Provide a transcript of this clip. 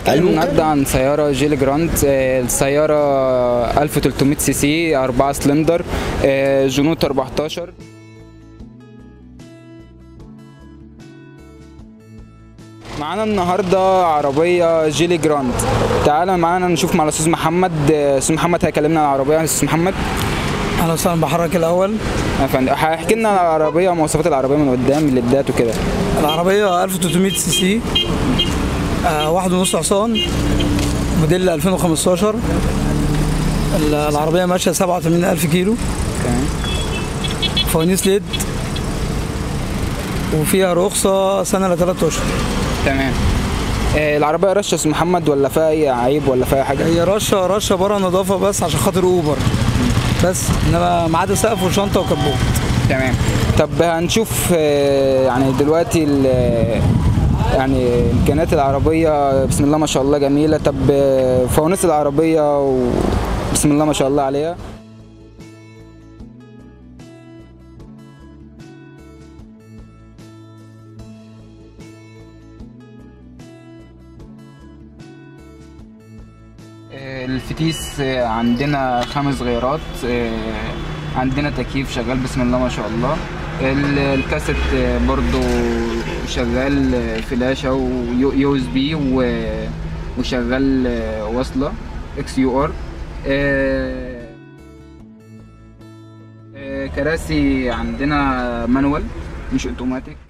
هنتكلم النهارده عن سيارة جيلي جراند آه، السيارة 1300 سي سي 4 سلندر آه، جنوط 14 معانا النهارده عربية جيلي جراند تعالى معانا نشوف مع الأستاذ محمد آه، أستاذ محمد هيكلمنا عن العربية أستاذ محمد اهلا وسهلا بحضرتك الاول يا فندم هيحكي لنا عن العربية ومواصفات العربية من قدام الليدات وكده العربيه 1300 سي سي آه واحد ونص حصان موديل 2015 ال- العربيه ماشيه 87000 كيلو تمام فوانيس ليد وفيها رخصه سنه لثلاث اشهر تمام آه، العربية رشة يا أستاذ محمد ولا فيها أي عيب ولا فيها حاجة؟ هي رشه رشه بره نظافه بس عشان خاطر اوبر بس انما ما عدا سقف وشنطه وكبوت تمام طب هنشوف آه، يعني دلوقتي ال- يعني امكانيات العربيه بسم الله ما شاء الله جميله طب آه، فوانيس العربيه و... بسم الله ما شاء الله عليها آه، الفتيس آه، عندنا خمس غيارات آه، عندنا تكييف شغال بسم الله ما شاء الله ال- الكاسيت آه، برضو شغال آه، فلاشة ويو اس بي وشغال آه، وصلة اكس يو ار كراسي عندنا مانوال مش اوتوماتيك